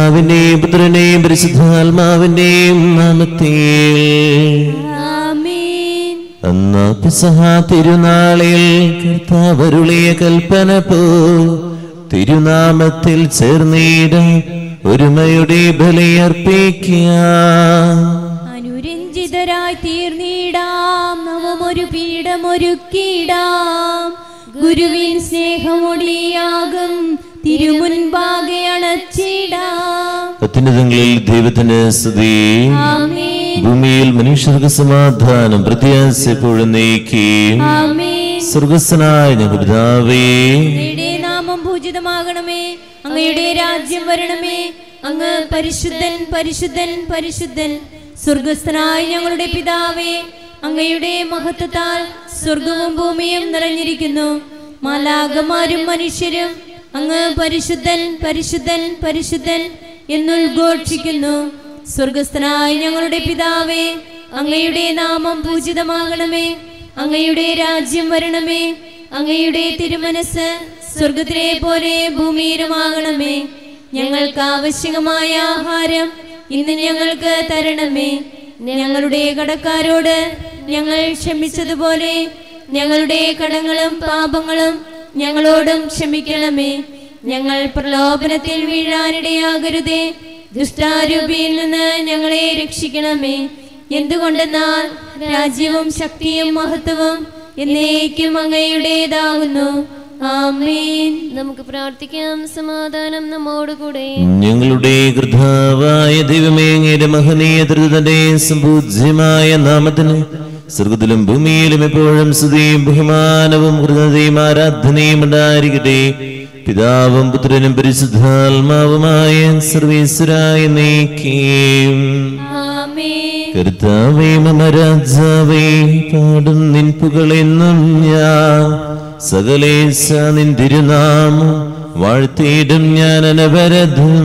പിതാവിന്റെയും പുത്രന്റെയും പരിശുദ്ധാത്മാവിന്റെയും നാമത്തിൽ ആമേൻ അന്ന് പിസഹ തിരുനാളിൽ കർത്താവരുളിയ കൽപ്പന പോ തിരുനാമത്തിൽ ചേർന്നിട ഒരുമയുടെ ബലിയർപ്പിക്കുക അനുരഞ്ജിതരായി തീർന്നിടാം നവമൊരു പീഠമൊരുക്കിടാം ഗുരുവിൻ സ്നേഹമൊടിയാകും തിരുമുൻപാകെ അണച്ചിടാം അത്യുന്നതങ്ങളിൽ ദൈവത്തിന് സ്തുതി ആമേൻ ഭൂമിയിൽ മനുഷ്യർക്ക് സമാധാനം പ്രത്യാശ എപ്പോഴും നീക്കുകയും ആമേൻ സ്വർഗസ്വനായ ഞങ്ങളുടെ പിതാവേ അങ്ങയുടെ നാമം പൂജിതമാകണമേ അങ്ങയുടെ രാജ്യം വരണമേ അങ്ങ് പരിശുദ്ധൻ പരിശുദ്ധൻ പരിശുദ്ധൻ സ്വർഗസ്ഥനായ ഞങ്ങളുടെ പിതാവേ അങ്ങയുടെ മഹത്വത്താൽ സ്വർഗവും ഭൂമിയും നിറഞ്ഞിരിക്കുന്നു മാലാകമാരും മനുഷ്യരും അങ്ങ് പരിശുദ്ധൻ പരിശുദ്ധൻ പരിശുദ്ധൻ എന്നുദ്ഘോഷിക്കുന്നു സ്വർഗസ്ഥനായ ഞങ്ങളുടെ പിതാവേ അങ്ങയുടെ നാമം പൂജിതമാകണമേ അങ്ങയുടെ രാജ്യം വരണമേ അങ്ങയുടെ തിരുമനസ് സ്വർഗത്തിലെ പോലെ ഭൂമിയിലുമാകണമേ ഞങ്ങൾക്ക് ആവശ്യമായ ആഹാരം ഇന്ന് ഞങ്ങൾക്ക് തരണമേ ഞങ്ങളുടെ കടക്കാരോട് ഞങ്ങൾ ക്ഷമിച്ചതുപോലെ ഞങ്ങളുടെ കടങ്ങളും പാപങ്ങളും ഞങ്ങളോടും ക്ഷമിക്കണമേ ഞങ്ങൾ പ്രലോഭനത്തിൽ വീഴാനിടയാകരുതേ ദുഷ്ടാരൂപിയിൽ നിന്ന് ഞങ്ങളെ രക്ഷിക്കണമേ എന്തുകൊണ്ടെന്നാൽ രാജ്യവും ശക്തിയും മഹത്വവും എന്നേക്കും അങ്ങയുടേതാകുന്നു ആമേൻ നമുക്ക് പ്രാർത്ഥിക്കാം സമാധാനം നമ്മോടുകൂടെ ഞങ്ങളുടെ കൃതാവായ ദൈവമേ അങ്ങയുടെ മഹനീയ ധൃതന്റെ സംപൂജ്യമായ നാമത്തിന് സ്വർഗത്തിലും ഭൂമിയിലും എപ്പോഴും സ്തുതിയും ബഹുമാനവും കൃതയും ആരാധനയും ഉണ്ടായിരിക്കട്ടെ പിതാവും പുത്രനും പരിശുദ്ധാത്മാവുമായ സർവീശ്വരായ നീക്കിയും ആമേൻ കർത്താവേ മമ രാജാവേ പാടും നിൻ പുകളെന്നും ഞാൻ സകലേശ നിൻ തിരുനാമം വാഴ്ത്തിയിടും ഞാൻ അനവരതം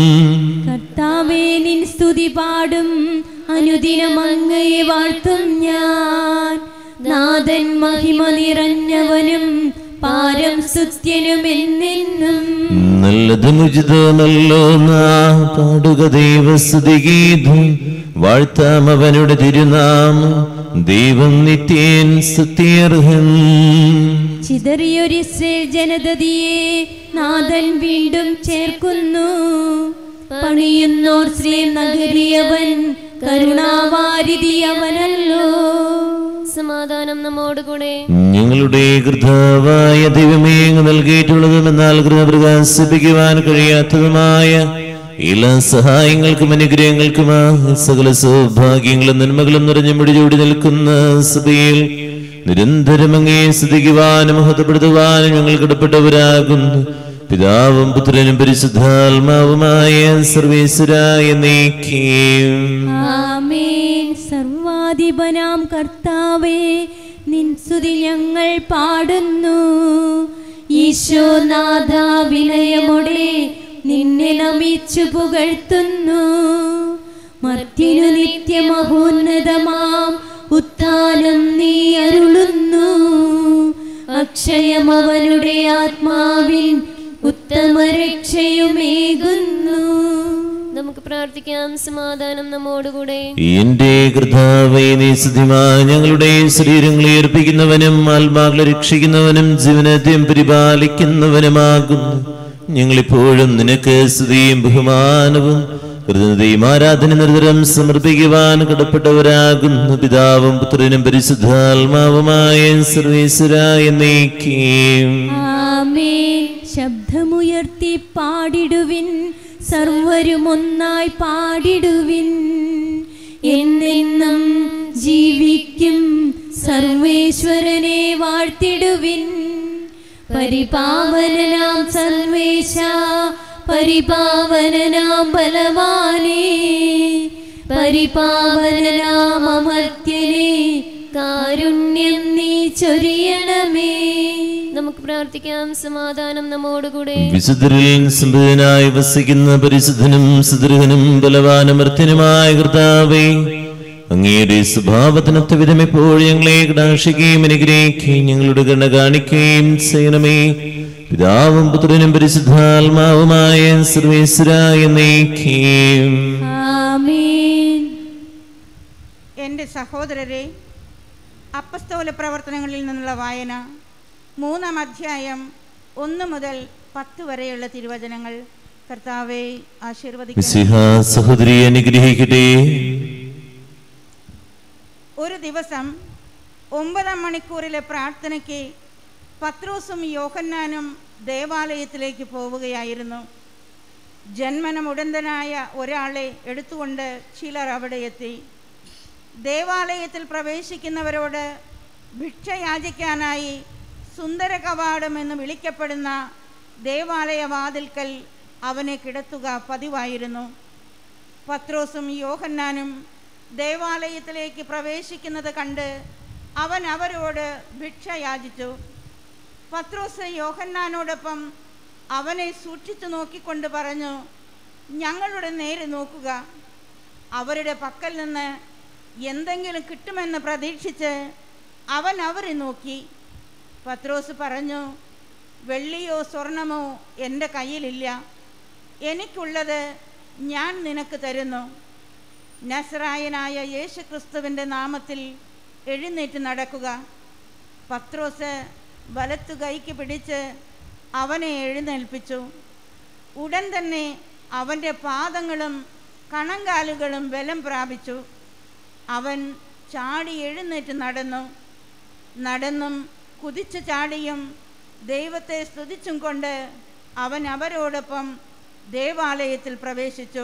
കർത്താവേ നിൻ സ്തുതി പാടും അനുദിനം അങ്ങയെ വാഴ്ത്തും ഞാൻ നാഥൻ മഹിമ നിറഞ്ഞവനും പാരം സ്തുത്യനും എന്നെന്നും നല്ലത് മുജിതോ നല്ലോ നാ പാടുക ദൈവസ്തുതിഗീതം വാഴ്ത്താം അവനുടെ തിരുനാമം ദൈവം നിത്യൻ സത്യർഹൻ ചിതറിയൊരു ഇസ്രേൽ ജനതതിയെ നാഥൻ വീണ്ടും ചേർക്കുന്നു പണിയുന്നോർ ശ്രീ നഗരിയവൻ കരുണാവാരിതിയവനല്ലോ സമാധാനം നമ്മോടുകൂടെ ഞങ്ങളുടെ കൃതാവായ ദൈവമേ അങ്ങ് നൽകിയിട്ടുള്ളതും എന്നാൽ കൃത പ്രകാശിപ്പിക്കുവാൻ കഴിയാത്തതുമായ എല്ലാ സഹായങ്ങൾക്കും അനുഗ്രഹങ്ങൾക്കുമാ സകല സൗഭാഗ്യങ്ങളും നന്മകളും നിറഞ്ഞു മുടിചൂടി നിൽക്കുന്ന സഭയിൽ നിരന്തരം അങ്ങേ സ്തുതിക്കുവാനും മഹത്വപ്പെടുത്തുവാനും ഞങ്ങൾ കിടപ്പെട്ടവരാകുന്നു പിതാവും പുത്രനും പരിശുദ്ധാത്മാവുമായ സർവേശ്വരായ നീക്കിയും ആമേൻ സർവാധിപനാം കർത്താവേ നിൻ സ്തുതി ഞങ്ങൾ പാടുന്നു ഈശോനാഥ വിനയമോടെ നിന്നെ നമിച്ചു പുകഴ്ത്തുന്നു മർത്യനു നിത്യമഹോന്നതമാം ഉത്ഥാനം നീ അരുളുന്നു അക്ഷയമവനുടെ ആത്മാവിൽ ഉത്തമ രക്ഷയുമേകുന്നു നമുക്ക് പ്രാർത്ഥിക്കാം സമാധാനം നമ്മോടുകൂടെ എന്റെ കർത്താവേ നീ സ്തുതിമാ ഞങ്ങളുടെ ശരീരങ്ങളെ ഏർപ്പിക്കുന്നവനും ആത്മാക്കളെ രക്ഷിക്കുന്നവനും ജീവനത്തെയും പരിപാലിക്കുന്നവനുമാകുന്നു ഞങ്ങളിപ്പോഴും നിനക്ക് സ്തുതിയും ബഹുമാനവും കൃതജ്ഞതയും ആരാധന നിരന്തരം സമർപ്പിക്കുവാൻ കടപ്പെട്ടവരാകുന്നു പിതാവും പുത്രനും പരിശുദ്ധാത്മാവുമായ സർവീശ്വരായ നീക്കിയും ആമേൻ ശബ്ദമുയർത്തി പാടിടുവിൻ സർവരും ഒന്നായി പാടിടുവിൻ എന്നെന്നും ജീവിക്കും സർവേശ്വരനെ വാഴ്ത്തിടുവിൻ പരിപാവനനാം സർവേശ പരിപാവനനാം ബലവാനേ പരിപാവനനാം അമർത്യനേ കാരുണ്യം നീ ചൊരിയണമേ നമുക്ക് പ്രാർത്ഥിക്കാം സമാധാനം നമ്മോടുകൂടെ വിശുദ്ധരിൽ സംബുദ്ധനായി വസിക്കുന്ന പരിശുദ്ധനും സുദൃഹനും ബലവാനമർത്യനുമായ കർത്താവേ അങ്ങയുടെ സ്വഭാവത്തിനൊത്ത വിധം എപ്പോഴും ഞങ്ങളെ കടാക്ഷിക്കുകയും അനുഗ്രഹിക്കുകയും ഞങ്ങളുടെ കണ്ണ കാണിക്കുകയും ചെയ്യണമേ പിതാവും പുത്രനും പരിശുദ്ധാത്മാവുമായ സർവേശ്വരായ നീക്കിയും ആമേൻ എൻ്റെ സഹോദരരെ അപ്പസ്തോല പ്രവർത്തനങ്ങളിൽ നിന്നുള്ള വായന മൂന്നാം അധ്യായം ഒന്ന് മുതൽ പത്ത് വരെയുള്ള തിരുവചനങ്ങൾ കർത്താവെ ആശീർവദിക്കുന്നു മിശിഹ സഹോദരി അനുഗ്രഹിക്കട്ടെ ഒരു ദിവസം ഒമ്പതാം മണിക്കൂറിലെ പ്രാർത്ഥനയ്ക്ക് പത്രോസും യോഹന്നാനും ദേവാലയത്തിലേക്ക് പോവുകയായിരുന്നു ജന്മനമുടന്തനായ ഒരാളെ എടുത്തുകൊണ്ട് ചിലർ അവിടെ എത്തി ദേവാലയത്തിൽ പ്രവേശിക്കുന്നവരോട് ഭിക്ഷ യാചിക്കാനായി സുന്ദര കവാടം എന്ന് വിളിക്കപ്പെടുന്ന ദേവാലയ വാതിൽക്കൽ അവനെ കിടത്തുക പതിവായിരുന്നു പത്രോസും യോഹന്നാനും ദേവാലയത്തിലേക്ക് പ്രവേശിക്കുന്നത് കണ്ട് അവൻ അവരോട് ഭിക്ഷ യാചിച്ചു പത്രോസ് യോഹന്നാനോടൊപ്പം അവനെ സൂക്ഷിച്ചു നോക്കിക്കൊണ്ട് പറഞ്ഞു ഞങ്ങളുടെ നേരെ നോക്കുക അവരുടെ പക്കൽ നിന്ന് എന്തെങ്കിലും കിട്ടുമെന്ന് പ്രതീക്ഷിച്ച് അവൻ അവരെ നോക്കി പത്രോസ് പറഞ്ഞു വെള്ളിയോ സ്വർണമോ എൻ്റെ കയ്യിലില്ല എനിക്കുള്ളത് ഞാൻ നിനക്ക് തരുന്നു നസ്രായനായ യേശുക്രിസ്തുവിൻ്റെ നാമത്തിൽ എഴുന്നേറ്റ് നടക്കുക പത്രോസ് വലത്തു കൈക്ക് പിടിച്ച് അവനെ എഴുന്നേൽപ്പിച്ചു ഉടൻ തന്നെ അവൻ്റെ പാദങ്ങളും കണങ്കാലുകളും ബലം പ്രാപിച്ചു അവൻ ചാടി എഴുന്നേറ്റ് നടന്നു നടന്നും കുതിച്ചു ചാടിയും ദൈവത്തെ സ്തുതിച്ചും കൊണ്ട് അവൻ അവരോടൊപ്പം ദേവാലയത്തിൽ പ്രവേശിച്ചു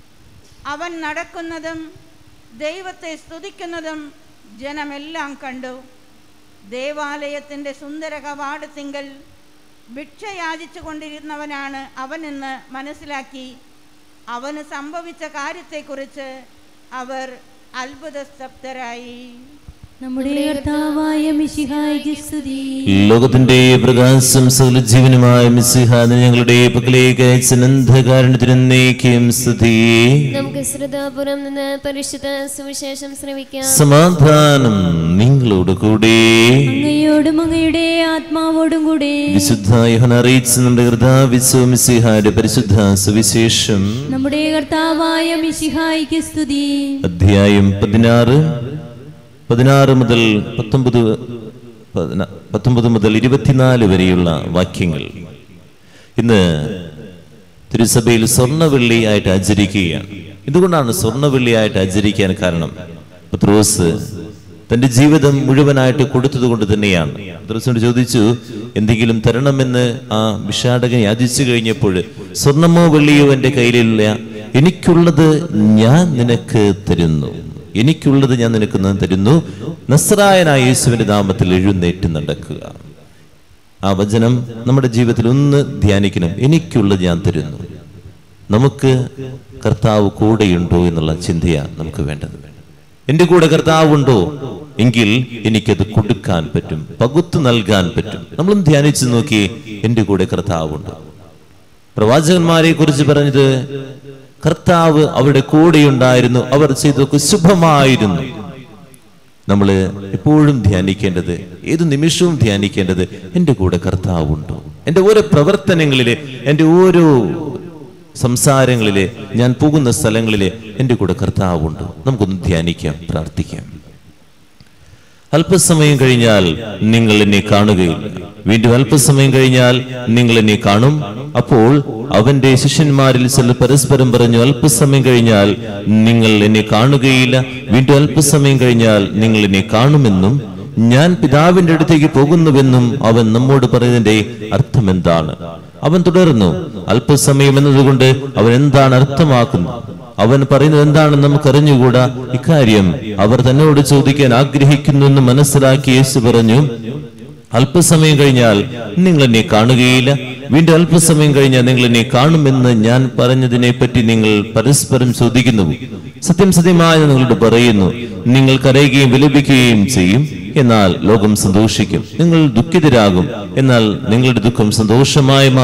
അവൻ നടക്കുന്നതും ദൈവത്തെ സ്തുതിക്കുന്നതും ജനമെല്ലാം കണ്ടു ദേവാലയത്തിൻ്റെ സുന്ദര കവാടത്തിങ്കൽ ഭിക്ഷ യാചിച്ചു കൊണ്ടിരുന്നവനാണ് അവനെന്ന് മനസ്സിലാക്കി അവന് സംഭവിച്ച കാര്യത്തെക്കുറിച്ച് അവർ അത്ഭുതസ്തബ്ധരായി നമ്മുടെ കർത്താവായ മിശിഹായിക്ക് സ്തുതി ലോകത്തിന്റെ പ്രകാശം സകല ജീവനുമായ മിസിഹാന് ഞങ്ങളുടെ പക്കലേക്ക് അയച്ച അനന്തകാരണത്തിനേക്കും സ്തുതി നമുക്ക് ശ്രദ്ധാപുരം നിന്ന് പരിശുദ്ധ സുവിശേഷം ശ്രവിക്കാം സമാധാനം നിങ്ങളോട് കൂടെ അങ്ങയോടും അങ്ങയുടെ ആത്മാവോടും കൂടെ വിശുദ്ധ യോഹന അറിയിച്ച നമ്മുടെ കർത്താവിശ്വ മിസിഹായുടെ പരിശുദ്ധ സുവിശേഷം നമ്മുടെ കർത്താവായ മിശിഹായിക്ക് സ്തുതി അധ്യായം പതിനാറ് പതിനാറ് മുതൽ പത്തൊമ്പത് പതിന- പത്തൊമ്പത് മുതൽ ഇരുപത്തിനാല് വരെയുള്ള വാക്യങ്ങൾ ഇന്ന് തിരുസഭയിൽ സ്വർണ്ണവെള്ളിയായിട്ട് ആചരിക്കുകയാണ് എന്തുകൊണ്ടാണ് സ്വർണ്ണവെള്ളിയായിട്ട് ആചരിക്കാൻ കാരണം പത്രോസ് തന്റെ ജീവിതം മുഴുവനായിട്ട് കൊടുത്തത് കൊണ്ട് തന്നെയാണ് പത്രോസിനോട് ചോദിച്ചു എന്തെങ്കിലും തരണമെന്ന് ആ വിഷാടകൻ യാചിച്ചു കഴിഞ്ഞപ്പോൾ സ്വർണമോ വെള്ളിയോ എൻ്റെ കയ്യിലില്ല എനിക്കുള്ളത് ഞാൻ നിനക്ക് തരുന്നു എനിക്കുള്ളത് ഞാൻ നിനക്ക് തരുന്നു നസ്രായനായ യേശുവിന്റെ നാമത്തിൽ എഴുന്നേറ്റ് നടക്കുക ആ വചനം നമ്മുടെ ജീവിതത്തിൽ ഒന്ന് ധ്യാനിക്കണം എനിക്കുള്ളത് ഞാൻ തരുന്നു നമുക്ക് കർത്താവ് കൂടെയുണ്ടോ എന്നുള്ള ചിന്തയാണ് നമുക്ക് വേണ്ടത് എന്റെ കൂടെ കർത്താവ് ഉണ്ടോ എങ്കിൽ എനിക്കത് കൊടുക്കാൻ പറ്റും പകുത്തു നൽകാൻ പറ്റും നമ്മളും ധ്യാനിച്ചു നോക്കി എന്റെ കൂടെ കർത്താവുണ്ട് പ്രവാചകന്മാരെ കുറിച്ച് പറഞ്ഞത് കർത്താവ് അവരുടെ കൂടെയുണ്ടായിരുന്നു അവർ ചെയ്തൊക്കെ ശുഭമായിരുന്നു നമ്മൾ എപ്പോഴും ധ്യാനിക്കേണ്ടത് ഏത് നിമിഷവും ധ്യാനിക്കേണ്ടത് എൻ്റെ കൂടെ കർത്താവുണ്ടോ എൻ്റെ ഓരോ പ്രവർത്തനങ്ങളിലെ എൻ്റെ ഓരോ സംസാരങ്ങളിലെ ഞാൻ പോകുന്ന സ്ഥലങ്ങളിലെ എൻ്റെ കൂടെ കർത്താവുണ്ടോ നമുക്കൊന്ന് ധ്യാനിക്കാം പ്രാർത്ഥിക്കാം അല്പസമയം കഴിഞ്ഞാൽ നിങ്ങൾ എന്നെ കാണുകയില്ല വീണ്ടും അല്പസമയം കഴിഞ്ഞാൽ നിങ്ങൾ എന്നെ കാണും അപ്പോൾ അവന്റെ ശിഷ്യന്മാരിൽ ചിലർ പരസ്പരം പറഞ്ഞു അല്പസമയം കഴിഞ്ഞാൽ നിങ്ങൾ എന്നെ കാണുകയില്ല വീണ്ടും അല്പസമയം കഴിഞ്ഞാൽ നിങ്ങൾ എന്നെ കാണുമെന്നും ഞാൻ പിതാവിന്റെ അടുത്തേക്ക് പോകുന്നുവെന്നും അവൻ നമ്മോട് പറയുന്നതിന്റെ അർത്ഥം എന്താണ് അവൻ തുടർന്നു അല്പസമയം എന്നതുകൊണ്ട് അവൻ എന്താണ് അർത്ഥമാക്കുന്നത് അവൻ പറയുന്നത് എന്താണെന്ന് നമുക്ക് അറിഞ്ഞുകൂടാ ഇക്കാര്യം അവർ തന്നോട് ചോദിക്കാൻ ആഗ്രഹിക്കുന്നു എന്ന് മനസ്സിലാക്കി യേശു പറഞ്ഞു അല്പസമയം കഴിഞ്ഞാൽ നിങ്ങൾ എന്നെ കാണുകയില്ല വീണ്ടും അല്പസമയം കഴിഞ്ഞാൽ നിങ്ങൾ എന്നെ കാണുമെന്ന് ഞാൻ പറഞ്ഞതിനെ പറ്റി നിങ്ങൾ പരസ്പരം ചോദിക്കുന്നു സത്യം സത്യമായി ഞാൻ നിങ്ങളോട് പറയുന്നു നിങ്ങൾ കരയുകയും വിലപിക്കുകയും ചെയ്യും എന്നാൽ ലോകം സന്തോഷിക്കും നിങ്ങൾ ദുഃഖിതരാകും എന്നാൽ നിങ്ങളുടെ ദുഃഖം സന്തോഷമായി മാറും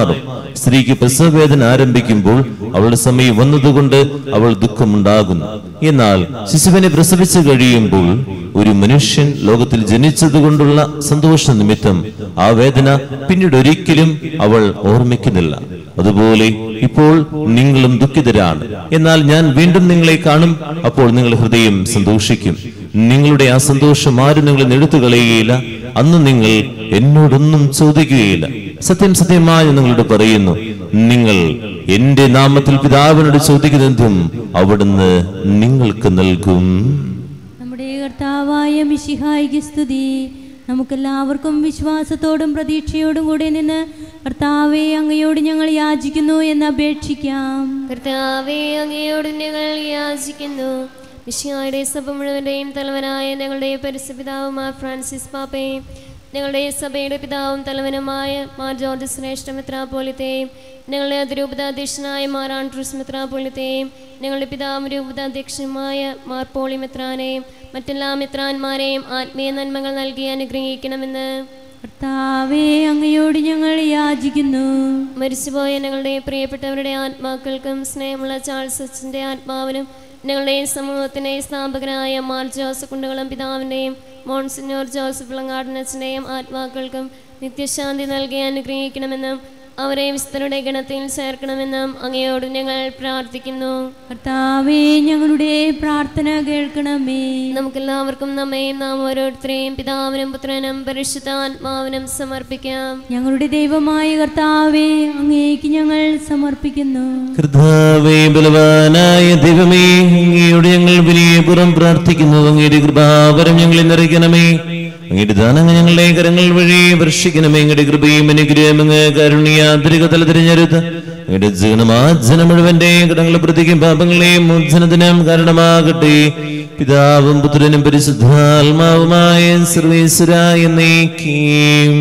സ്ത്രീക്ക് പ്രസവവേദന ആരംഭിക്കുമ്പോൾ അവളുടെ സമയം വന്നതുകൊണ്ട് അവൾ ദുഃഖമുണ്ടാകുന്നു എന്നാൽ ശിശുവിനെ പ്രസവിച്ചു കഴിയുമ്പോൾ ഒരു മനുഷ്യൻ ലോകത്തിൽ ജനിച്ചതുകൊണ്ടുള്ള സന്തോഷ നിമിത്തം ആ വേദന പിന്നീട് ഒരിക്കലും അവൾ ഓർമ്മിക്കുന്നില്ല അതുപോലെ ഇപ്പോൾ നിങ്ങളും ദുഃഖിതരാണ് എന്നാൽ ഞാൻ വീണ്ടും നിങ്ങളെ കാണും അപ്പോൾ നിങ്ങളുടെ ഹൃദയം സന്തോഷിക്കും നിങ്ങളുടെ ആ സന്തോഷം ആരും നിങ്ങളെ എടുത്തു കളയുകയില്ല അന്ന് നിങ്ങൾ എന്നോടൊന്നും ചോദിക്കുകയില്ല സത്യം സത്യമായി ഞാൻ നിങ്ങളോട് പറയുന്നു നിങ്ങൾ എന്റെ നാമത്തിൽ പിതാവിനോട് ചോദിക്കുന്നതും അവിടുന്ന് നിങ്ങൾക്ക് നൽകും നമ്മുടെ കർത്താവായ മിശിഹായിക്ക് സ്തുതി നമുക്കെല്ലാവർക്കും വിശ്വാസത്തോടും പ്രതീക്ഷയോടും കൂടെ നിന്ന് കർത്താവെ അങ്ങയോട് ഞങ്ങൾ യാചിക്കുന്നു എന്ന് അപേക്ഷിക്കാം കർത്താവേ അങ്ങയോട് ഞങ്ങൾ യാചിക്കുന്നു വിഷയയുടെ സഭ മുഴുവൻ്റെയും തലവനായ ഞങ്ങളുടെ പരിശുപിതാവുമായ ഫ്രാൻസിസ് പാപ്പയും ഞങ്ങളുടെ സഭയുടെ പിതാവും തലവനുമായ മാർ ജോർജ് ശ്രേഷ്ഠ മിത്രാപോലിത്തെയും ഞങ്ങളുടെ അതിരൂപതാധ്യക്ഷനായ മാർ ആൻഡ്രൂസ് മിത്രാപോലിത്തെയും ഞങ്ങളുടെ പിതാവും രൂപതാധ്യക്ഷനുമായ മാർ പോളി മിത്രാനെയും മറ്റെല്ലാ മിത്രാന്മാരെയും ആത്മീയ നന്മകൾ നൽകി അനുഗ്രഹിക്കണമെന്ന് കർത്താവെ അങ്ങയോട് ഞങ്ങൾ യാചിക്കുന്നു മരിച്ചുപോയ ഞങ്ങളുടെ പ്രിയപ്പെട്ടവരുടെ ആത്മാക്കൾക്കും സ്നേഹമുള്ള ചാൾസ് അച്ഛൻ്റെ ആത്മാവിനും ഞങ്ങളുടെ സമൂഹത്തിൻ്റെ സ്ഥാപകനായ മാർ ജോസഫ് കുണ്ടുകുളം പിതാവിൻ്റെയും മോൺസിനോർ ജോസഫ് ലങ്ങാടനച്ഛൻ്റെയും ആത്മാക്കൾക്കും നിത്യശാന്തി നൽകി അനുഗ്രഹിക്കണമെന്നും അവരെ വിസ്തരുടെ ഗണത്തിൽ ചേർക്കണമെന്നും അങ്ങയോട് ഞങ്ങൾ പ്രാർത്ഥിക്കുന്നു കർത്താവെ ഞങ്ങളുടെ പ്രാർത്ഥന കേൾക്കണമേ നമുക്കെല്ലാവർക്കും നമ്മയും നാം ഓരോരുത്തരെയും പിതാവിനും പുത്രനും പരിശുദ്ധാത്മാവിനും സമർപ്പിക്കാം ഞങ്ങളുടെ ദൈവമായ കർത്താവെ അങ്ങേക്ക് ഞങ്ങൾ സമർപ്പിക്കുന്നു കർത്താവേ ബലവാനായ ദൈവമേ അങ്ങയോട് ഞങ്ങൾ വിനയപുറം പ്രാർത്ഥിക്കുന്നു അങ്ങയുടെ കൃപാവരം ഞങ്ങളെ നിറയ്ക്കണമേ അങ്ങയുടെ ദാനങ്ങൾ ഞങ്ങളുടെ കരങ്ങൾ വഴി വർഷിക്കണമേ അങ്ങയുടെ കൃപയും അനുഗ്രഹം അങ്ങ് കരുണിയാന്തരിക തല തിരഞ്ഞെടുത്ത് അങ്ങയുടെ ജീവനമാജനം മുഴുവന്റെ കടങ്ങളെ പ്രതിക്കും പാപങ്ങളെയും മോചനത്തിനും കാരണമാകട്ടെ പിതാവും പുത്രനും പരിശുദ്ധാത്മാവുമായ സർവേശ്വരായ നീക്കീം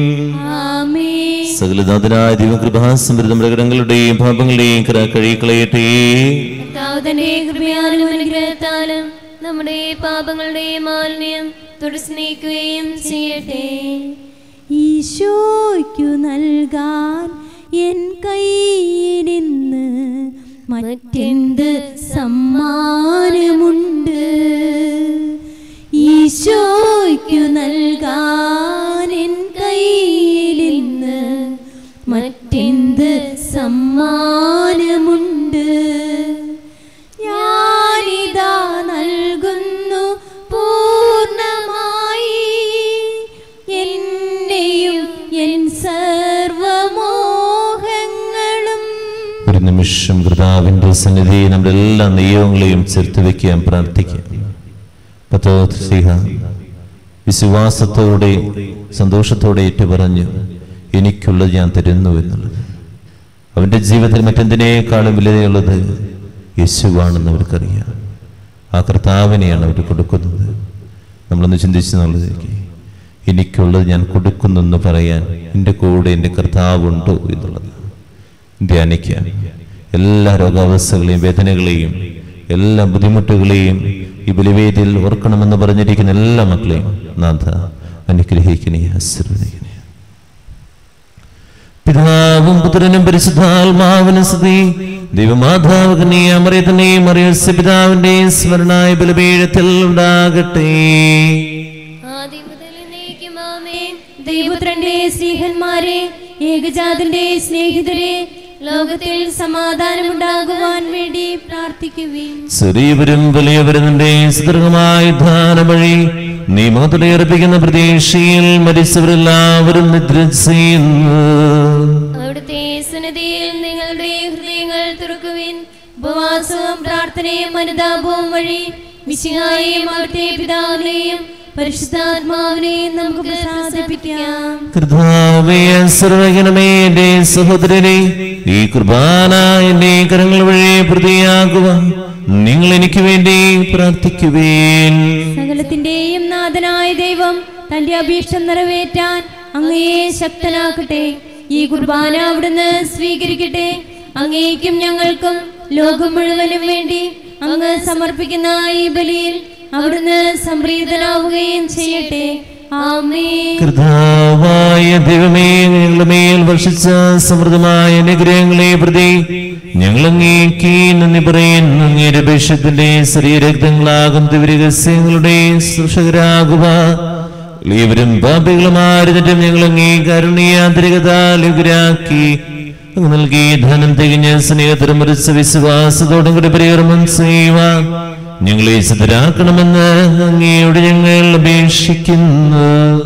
ആമേ സകലനാഥനായ ദൈവകൃപാസമൃദ്ധ നമ്മുടെ കടങ്ങളുടെയും പാപങ്ങളുടെയും കര കഴുകിക്കളയട്ടെ കർത്താവ് തന്റെ കൃപയാലും അനുഗ്രഹത്താലും നമ്മുടെ പാപങ്ങളുടെ മാലിന്യം തുടച്ചു നീക്കുകയും ചെയ്യട്ടെ ഈശോയ്ക്കു നൽകാൻ എൻ കയ്യിലിന്ന് മറ്റെന്ത് സമ്മാനമുണ്ട് ഈശോയ്ക്കു നൽകാൻ എൻ കയ്യിലിന്ന് മറ്റെന്ത് സമ്മാനമുണ്ട് ഞാനിതാ നൽകുന്നു പൂർണ്ണമായി എന്നെയും എൻ സർവമോഹങ്ങളും ഒരു നിമിഷം കർത്താവിന്റെ സന്നിധി നമ്മുടെ എല്ലാ നിയമങ്ങളെയും ചേർത്ത് വെക്കാൻ പ്രാർത്ഥിക്കാം പത്തോ സിഹ വിശ്വാസത്തോടെ സന്തോഷത്തോടെ ഏറ്റുപറഞ്ഞു എനിക്കുള്ളത് ഞാൻ തരുന്നു എന്നുള്ളത് അവന്റെ ജീവിതത്തിൽ മറ്റെന്തിനേക്കാളും വിലയുള്ളത് യേശുവാണെന്ന് അവർക്കറിയാം ആ കർത്താവിനെയാണ് അവർ കൊടുക്കുന്നത് നമ്മളൊന്ന് ചിന്തിച്ചു എന്നുള്ളതേക്ക് എനിക്കുള്ളത് ഞാൻ കൊടുക്കുന്നെന്ന് പറയാൻ എൻ്റെ കൂടെ എൻ്റെ കർത്താവുണ്ടോ എന്നുള്ളത് ധ്യാനിക്കുക എല്ലാ രോഗാവസ്ഥകളെയും വേദനകളെയും എല്ലാ ബുദ്ധിമുട്ടുകളെയും ഈ ബലിവേദിയിൽ ഓർക്കണമെന്ന് പറഞ്ഞിരിക്കുന്ന എല്ലാ മക്കളെയും നാഥ അനുഗ്രഹിക്കണേ ആശീർവദിക്കണേ പിതാവും പുത്രനും പരിശുദ്ധാത്മാവിനും സ്തുതി ദൈവമാതാവകനെ അമറിയതനെയും അറിയസ് പിതാവിന്റെ സ്മരണായ ബലപീഠത്തിൽ ഉണ്ടാകട്ടെ ആദ്യം മുതൽ എന്നേക്കും ആമേൻ ദൈവപുത്രന്റെ സ്നേഹന്മാരെ ഏകജാതന്റെ സ്നേഹിതരെ ലോകത്തിൽ സമാധാനമുണ്ടാകുവാൻ വേണ്ടി പ്രാർത്ഥിക്കുവിൻ ചെറിയവരും വലിയവരും നിന്റെ സുദീർഘമായ ധാന വഴി നീ മുഖത്തിലേർപ്പിക്കുന്ന പ്രതീക്ഷയിൽ മരിച്ചവരെല്ലാവരും നിദ്ര ചെയ്യുന്നു അവിടുത്തെ സന്നിധിയിൽ നിങ്ങളുടെ ഹൃദയങ്ങൾ തുറക്കുവിൻ ഉപവാസവും പ്രാർത്ഥനയും അനുതാപവും വഴി മിശിഹായെയും അവിടുത്തെ പിതാവിനെയും പരിശുദ്ധാത്മാവിനെയും നമുക്ക് പ്രസാദിപ്പിക്കാം കർത്താവേ സർവകണമേ എന്റെ സഹോദരനെ ഈ കുർബാന എന്റെ കരങ്ങൾ വഴി പ്രതിയാകുവാൻ നിങ്ങൾ എനിക്ക് വേണ്ടി പ്രാർത്ഥിക്കുവേൻ സകലത്തിന്റെയും നാഥനായ ദൈവം തന്റെ അഭീഷ്ടം നിറവേറ്റാൻ അങ്ങയെ ശക്തനാക്കട്ടെ ഈ കുർബാന അവിടുന്ന് സ്വീകരിക്കട്ടെ അങ്ങേക്കും ഞങ്ങൾക്കും ലോകം മുഴുവനും വേണ്ടി അങ്ങ് സമർപ്പിക്കുന്ന ഈ ബലിയിൽ അവിടുന്ന് സംപ്രീതനാവുകയും ചെയ്യട്ടെ ആമേ കർത്താവായ ദൈവമേ ഞങ്ങളുടെ മേൽ വർഷിച്ച സമൃദ്ധമായ അനുഗ്രഹങ്ങളെ പ്രതി ഞങ്ങൾ അങ്ങേക്ക് നന്ദി പറയുന്നു അങ്ങയുടെ അപേക്ഷത്തിന്റെ ശരീരക്തങ്ങളാകും ദിവരഹസ്യങ്ങളുടെ സൃഷകരാകുക ഇവരും പാപികളുമായിരുന്നിട്ടും ഞങ്ങൾ അങ്ങേ കരുണീയാന്തരികതാലുകരാക്കി അങ്ങ് നൽകി ധനം തികഞ്ഞ സ്നേഹത്തിലും മറിച്ച വിശ്വാസത്തോടും കൂടി പരികർമ്മം ചെയ്യുവാൻ ഞങ്ങളെ സിദ്ധരാക്കണമെന്ന് അങ്ങയോട് ഞങ്ങൾ അപേക്ഷിക്കുന്നു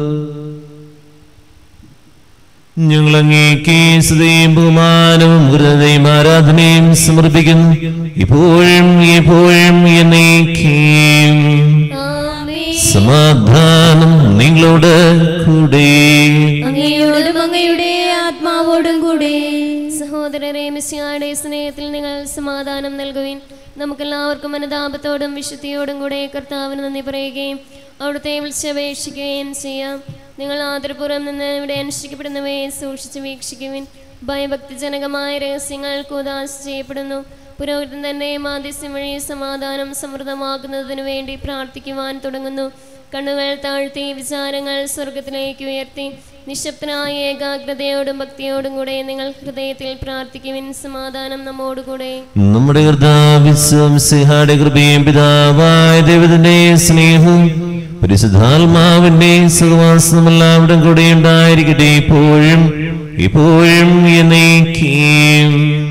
ഞങ്ങൾ അങ്ങേക്ക് സ്തുതിയും ബഹുമാനവും ഹൃദയം ആരാധനയും സമർപ്പിക്കുന്നു ഇപ്പോഴും എപ്പോഴും എന്നേക്കും ആമേ സമാധാനം നിങ്ങളോട് കൂടെ അങ്ങയോടും അങ്ങയുടെ ആത്മാവോടും കൂടെ സഹോദരരെ മിസ്സിയായുടെ സ്നേഹത്തിൽ നിങ്ങൾ സമാധാനം നൽകുവിൻ നമുക്കെല്ലാവർക്കും അനുതാപത്തോടും വിശുദ്ധിയോടും കൂടെ കർത്താവിന് നന്ദി പറയുകയും അവിടുത്തെ വിളിച്ചപേക്ഷിക്കുകയും ചെയ്യാം നിങ്ങൾ ആദരപൂർവ്വം നിന്ന് ഇവിടെ അനുഷ്ഠിക്കപ്പെടുന്നവയെ സൂക്ഷിച്ച് വീക്ഷിക്കുവിൻ ഭയഭക്തിജനകമായ രഹസ്യങ്ങൾ കൂതാശ ചെയ്യപ്പെടുന്നു പുരോഹിതൻ തന്നെ മാധ്യസ്യം വഴി സമാധാനം സമൃദ്ധമാക്കുന്നതിനു വേണ്ടി പ്രാർത്ഥിക്കുവാൻ തുടങ്ങുന്നു കണ്ണുകൾ താഴ്ത്തി വിചാരങ്ങൾ സ്വർഗത്തിലേക്ക് ഉയർത്തി നിശബ്ദനായ ഏകാഗ്രതയോടും ഭക്തിയോടും കൂടെ നിങ്ങൾ ഹൃദയത്തിൽ പ്രാർത്ഥിക്കുവിൻ സമാധാനം നമ്മോടുകൂടെ നമ്മുടെ കർത്താവിശ്വംസിഹാടെ കൃപയും പിതാവായ ദൈവത്തിന്റെ സ്നേഹവും പരിശുദ്ധാത്മാവിന്റെ സഹവാസം എല്ലാവരുടെ കൂടെ ഉണ്ടായിരിക്കട്ടെ ഇപ്പോഴും ഇപ്പോഴും എന്നേക്കും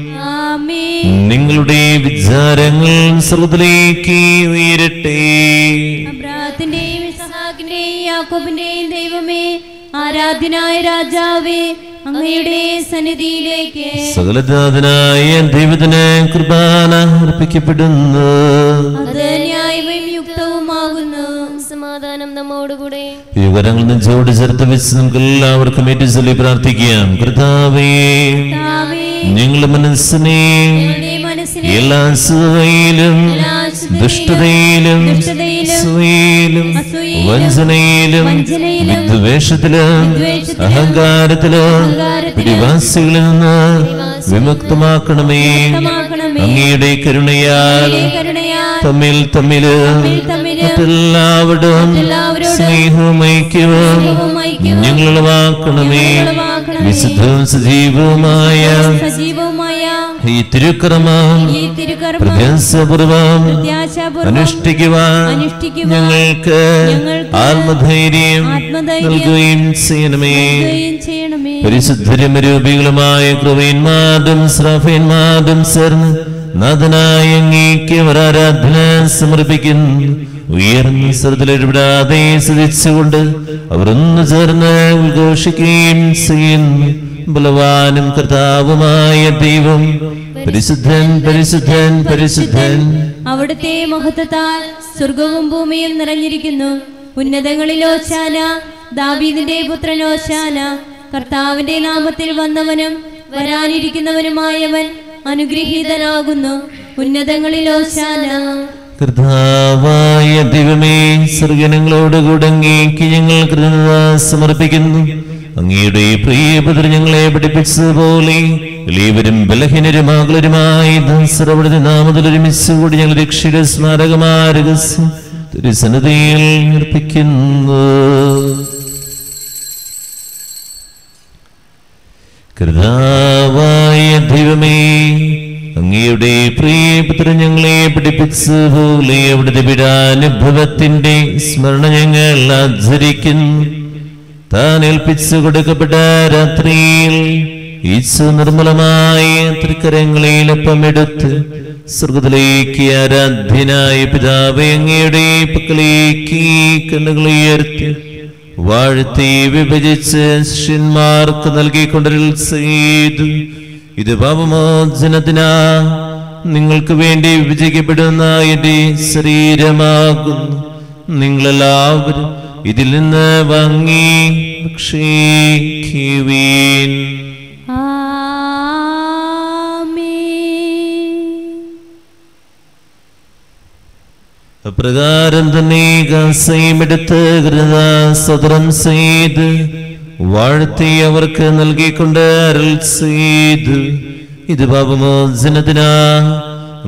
ആമേ നിങ്ങളുടെ വിചാരങ്ങൾ സ്രോതിലേക്ക് ഉയരട്ടെ അബ്രാഹത്തിന്റെയും ഇസഹാക്കിന്റെയും യാക്കോബിന്റെയും ദൈവമേ ആരാധ്യനായ രാജാവേ അങ്ങയുടെ സന്നിധിയിലേക്ക് സകലജാതനായ ദൈവത്തിന് കുർബാന അർപ്പിക്കപ്പെടുന്നു അത് ന്യായവും യുക്തവുമാകുന്നു സമാധാനം നമ്മോടുകൂടെ വിവരങ്ങൾ നെഞ്ചോട് ചേർത്ത് വെച്ച് നമുക്ക് എല്ലാവർക്കും ഏറ്റു ചൊല്ലി പ്രാർത്ഥിക്കാം കർത്താവേ കർത്താവേ, ഞങ്ങളുടെ മനസ്സിനെ ഞങ്ങളുടെ മനസ്സിനെ എല്ലാ അസൂയയിലും എല്ലാ അശുദ്ധതയിലും, ദുഷ്ടതയിലും ദുഷ്ടതയിലും, അസൂയയിലും അസൂയയിലും, വഞ്ചനയിലും വഞ്ചനയിലും, വിദ്വേഷത്തിലും വിദ്വേഷത്തിലും, അഹങ്കാരത്തിലും അഹങ്കാരത്തിലും, പിടിവാസികളിൽ നിന്ന് വിമുക്തമാക്കണമേ വിമുക്തമാക്കണമേ. അങ്ങയുടെ കരുണയാൽ അങ്ങയുടെ കരുണയാൽ തമ്മിൽ തമ്മില് തമ്മിൽ തമ്മില് മറ്റെല്ലാവരോടും മറ്റെല്ലാവരോടും സ്നേഹവും ഐക്യവും സ്നേഹവും ഐക്യവും ഞങ്ങൾ ഉളവാക്കണമേ ഉളവാക്കണമേ. വിശുദ്ധവും സജീവവുമായ സജീവവുമായ ഈ തിരുക്രമം ഈ തിരുക്കർമ്മം പ്രത്യാസപൂർവം പ്രത്യാശാപൂർവ്വം അനുഷ്ഠിക്കുവാൻ അനുഷ്ഠിക്കുവാൻ ഞങ്ങൾക്ക് ഞങ്ങൾക്ക് ആത്മധൈര്യം ആത്മധൈര്യം നൽകുകയും ചെയ്യണമേ നൽകുകയും ചെയ്യണമേ പരിശുദ്ധരമരൂപികളുമായ കൃപയന്മാരും ശ്രാഫയന്മാരും ചേർന്ന് നാഥനായ അങ്ങേക്ക് ഒരാരാധന സമർപ്പിക്കുന്നു ഉയർന്ന സ്വരത്തിൽ ഇടപെടാതെ സ്തുതിച്ചുകൊണ്ട് അവർ ഒന്ന് ചേർന്ന് ഉദ്ഘോഷിക്കുകയും ചെയ്യുന്നു ബലവാനും കർത്താവുമായ ദൈവം പരിശുദ്ധൻ പരിശുദ്ധൻ പരിശുദ്ധൻ അവിടുത്തെ മഹത്വത്താൽ സ്വർഗവും ഭൂമിയും നിറഞ്ഞിരിക്കുന്നു ഉന്നതങ്ങളിലോശാന ദാവീദിന്റെ പുത്രനോശാന കർത്താവിന്റെ നാമത്തിൽ വന്നവനും വരാനിരിക്കുന്നവനുമായവൻ അനുഗ്രഹീതനാകുന്നു ഉന്നതങ്ങളിലോശാന കർത്താവായ ദൈവമേ സർഗനങ്ങളോടുകൂടെ അങ്ങേക്ക് ഞങ്ങൾ കൃതജ്ഞത സമർപ്പിക്കുന്നു അങ്ങയുടെ പ്രിയപുത്ര ഞങ്ങളെ പഠിപ്പിച്ചതുപോലെ എളിയവരും ബലഹീനരും ആകുലരുമായി സർവടത്തെ നാമത്തിൽ ഒരുമിച്ച് കൂടി ഞങ്ങൾ രക്ഷയുടെ സ്മാരകമായ രഹസ്യം തിരുസന്നതയിൽ അർപ്പിക്കുന്നു കർത്താവായ ദൈവമേ അങ്ങയുടെ പ്രിയപുത്രൻ ഞങ്ങളെ പഠിപ്പിച്ചതുപോലെ അവിടുത്തെ പീഡാനുഭവത്തിന്റെ സ്മരണ ഞങ്ങൾ ആചരിക്കുന്നു താൻ ഏൽപ്പിച്ചു കൊടുക്കപ്പെട്ട രാത്രിയിൽ ഈശോ നിർമ്മലമായ തൃക്കരങ്ങളിലൊപ്പം എടുത്ത് സ്വർഗത്തിലേക്ക് ആരാധ്യനായ പിതാവേ അങ്ങയുടെ പക്കലേക്ക് കണ്ണുകൾ ഉയർത്തി വാഴ്ത്തി വിഭജിച്ച് ശിഷ്യന്മാർക്ക് നൽകിക്കൊണ്ടരിൽ ചെയ്തു ഇത് പാപമോചനത്തിനാ നിങ്ങൾക്ക് വേണ്ടി വിഭജിക്കപ്പെടുന്ന എന്റെ ശരീരമാകുന്നു നിങ്ങളെല്ലാവരും ഇതിൽ നിന്ന് വാങ്ങി ഭക്ഷിക്കുവീൻ അപ്രകാരം തന്നെ കാസയും എടുത്ത് സ്വതന്ത്രം ചെയ്ത് വാഴ്ത്തി അവർക്ക് നൽകിക്കൊണ്ട് അരുൾ ചെയ്തു ഇത് പാപമോചനത്തിനാ